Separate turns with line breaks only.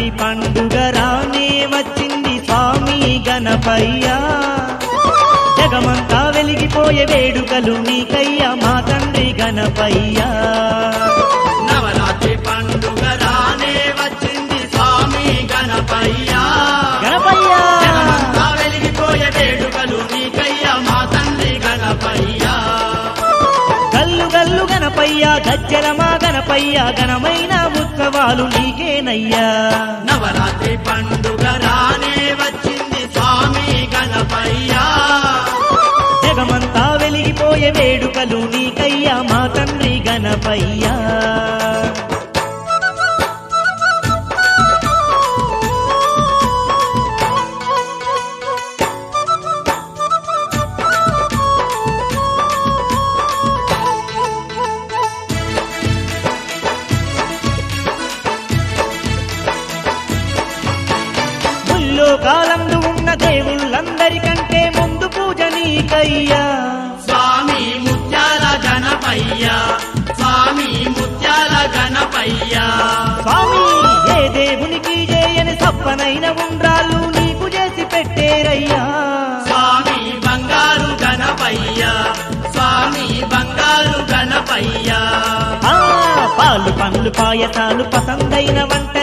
పండుగ రానే వచ్చింది స్వామి గణపయ్యా జగమంతా వెలిగిపోయే వేడుకలు నీకయ్యా మా తండ్రి గణపయ్యా
నవరాత్రి పండుగ రానే వచ్చింది స్వామి గణపయ్యా
గణపయ్యా
జగమంతా వెలిగిపోయే వేడుకలు నీకయ్యా మా తండ్రి గణపయ్యా
గల్లు గల్లు గణపయ్యా గజ్జల మా గణపయ్యా ఘనమైన ఉత్సవాలు నీకేనయ్యా
నవరాత్రి పండుగ రానే వచ్చింది స్వామి గణపయ్యా
జగమంతా వెలిగిపోయే వేడుకలు నీకయ్యా మా తండ్రి గణపయ్యా ముల్లో కాలంలో ఉన్న దేవుళ్ళందరికంటే ముందు పూజ నీకయ్యా
స్వామి ముత్యాల గణపయ్యా స్వామి ముత్యాల గణపయ్యా
స్వామి ఏ దేవునికి చేయని సప్పనైన ఉండ్రాళ్ళు నీకు చేసి పెట్టేరయ్యా
స్వామి బంగారు గణపయ్యా స్వామి బంగారు గణపయ్యా
ఆ, పాలు పండ్లు పాయసాలు పసందైన వంట